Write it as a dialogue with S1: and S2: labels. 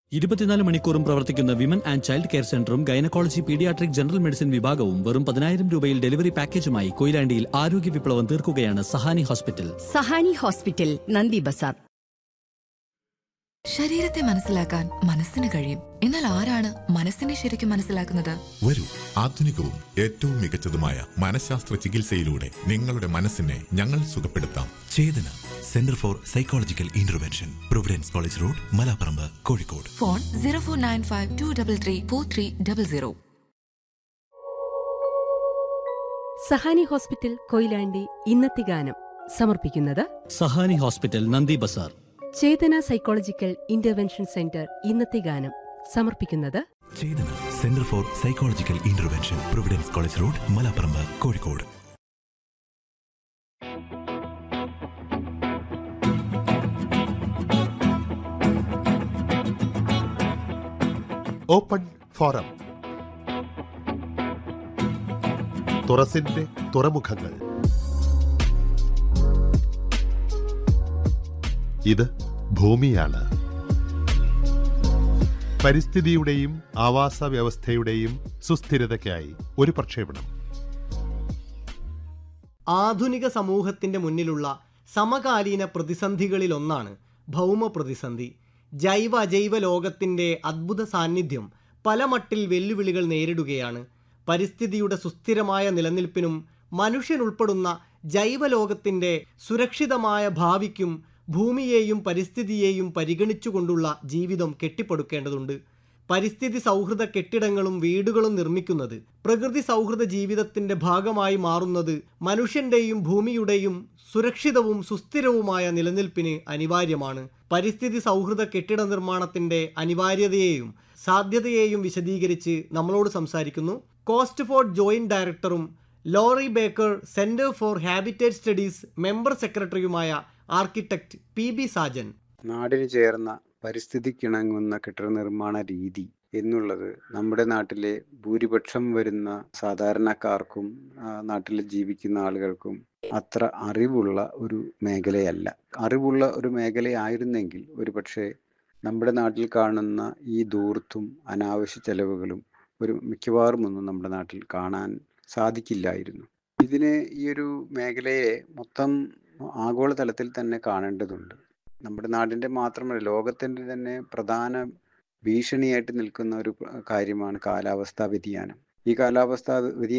S1: ഇരുപത്തിനാല് മണിക്കൂറും പ്രവർത്തിക്കുന്ന വിമൻ ആൻഡ് ചൈൽഡ് കെയർ സെന്ററും ഗൈനക്കോളജി പീഡിയാട്രിക് ജനറൽ മെഡിസിൻ വിഭാഗവും വെറും പതിനായിരം രൂപയിൽ ഡെലിവറി പാക്കേജുമായി കൊയിലാണ്ടിയിൽ ആരോഗ്യ വിപ്ലവം തീർക്കുകയാണ് സഹാനി ഹോസ്പിറ്റൽ
S2: സഹാനി ഹോസ്പിറ്റൽ നന്ദി ബസാർ
S3: ശരീരത്തെ മനസ്സിലാക്കാൻ മനസ്സിന് കഴിയും എന്നാൽ ആരാണ് മനസ്സിനെ ശരിക്കും മനസ്സിലാക്കുന്നത്
S4: വരൂ ആധുനികവും ഏറ്റവും മികച്ചതുമായ മനഃശാസ്ത്ര ചികിത്സയിലൂടെ നിങ്ങളുടെ മനസ്സിനെ ഞങ്ങൾ സുഖപ്പെടുത്താം
S5: Chetana centre for psychological intervention Providence college road Malaparamba Kozhikode
S3: phone zero four nine five two double three four three double zero
S6: Sahani hospital Koyilandy ഇന്നത്തെ ഗാനം സമർപ്പിക്കുന്നത്
S1: Sahani hospital Nandi Bazar
S6: Chetana psychological intervention centre ഇന്നത്തെ ഗാനം സമർപ്പിക്കുന്നത്
S5: Chetana centre for psychological intervention Providence college road Malaparamba Kozhikode
S7: open forum തുറസിന്റെ തുറമുഖങ്ങൾ ഇത് ഭൂമിയാണ് പരിസ്ഥിതിയുടെയും ആവാസ വ്യവസ്ഥയുടെയും സുസ്ഥിരതയ്ക്കായി ഒരു പ്രക്ഷേപണം
S8: ആധുനിക സമൂഹത്തിന്റെ മുന്നിലുള്ള സമകാലീന പ്രതിസന്ധികളിലൊന്നാണ് ഭൗമ പ്രതിസന്ധി ജൈവ അജൈവ ലോകത്തിന്റെ അദ്ഭുത സാന്നിധ്യം പല മട്ടിൽ വെല്ലുവിളികൾ നേരിടുകയാണ് പരിസ്ഥിതിയുടെ സുസ്ഥിരമായ നിലനിൽപ്പിനും മനുഷ്യനുൾപ്പെടുന്ന ജൈവലോകത്തിന്റെ സുരക്ഷിതമായ ഭാവിക്കും ഭൂമിയെയും പരിസ്ഥിതിയെയും പരിഗണിച്ചുകൊണ്ടുള്ള ജീവിതം കെട്ടിപ്പടുക്കേണ്ടതുണ്ട് പരിസ്ഥിതി സൗഹൃദ കെട്ടിടങ്ങളും വീടുകളും നിർമ്മിക്കുന്നത് പ്രകൃതി സൗഹൃദ ജീവിതത്തിന്റെ ഭാഗമായി മാറുന്നത് മനുഷ്യന്റെയും ഭൂമിയുടെയും സുരക്ഷിതവും സുസ്ഥിരവുമായ നിലനിൽപ്പിന് അനിവാര്യമാണ് പരിസ്ഥിതി സൗഹൃദ കെട്ടിട നിർമ്മാണത്തിന്റെ അനിവാര്യതയെയും സാധ്യതയെയും വിശദീകരിച്ച് നമ്മളോട് സംസാരിക്കുന്നു കോസ്റ്റ്ഫോർഡ് ജോയിന്റ് ഡയറക്ടറും Laurie Baker centre for habitat studies member സെക്രട്ടറിയുമായ ആർക്കിടെക്ട് പി ബി സാജൻ
S9: നാടിന് ചേർന്ന പരിസ്ഥിതിക്കിണങ്ങുന്ന കെട്ടിട നിർമ്മാണ രീതി എന്നുള്ളത് നമ്മുടെ നാട്ടിലെ ഭൂരിപക്ഷം വരുന്ന സാധാരണക്കാർക്കും ആ, നാട്ടിൽ ജീവിക്കുന്ന ആളുകൾക്കും അത്ര അറിവുള്ള ഒരു മേഖലയല്ല അറിവുള്ള ഒരു മേഖലയായിരുന്നെങ്കിൽ ഒരു പക്ഷേ നമ്മുടെ നാട്ടിൽ കാണുന്ന ഈ ദൂർത്തും അനാവശ്യ ചെലവുകളും ഒരു മിക്കവാറും ഒന്നും നമ്മുടെ നാട്ടിൽ കാണാൻ സാധിക്കില്ലായിരുന്നു ഇതിന് ഈ ഒരു മേഖലയെ മൊത്തം ആഗോളതലത്തിൽ തന്നെ കാണേണ്ടതുണ്ട് നമ്മുടെ നാടിൻ്റെ മാത്രമല്ല ലോകത്തിൻ്റെ തന്നെ പ്രധാന ഭീഷണിയായിട്ട് നിൽക്കുന്ന ഒരു കാര്യമാണ് കാലാവസ്ഥാ വ്യതിയാനം ഈ കാലാവസ്ഥാ വ്യതിയാനം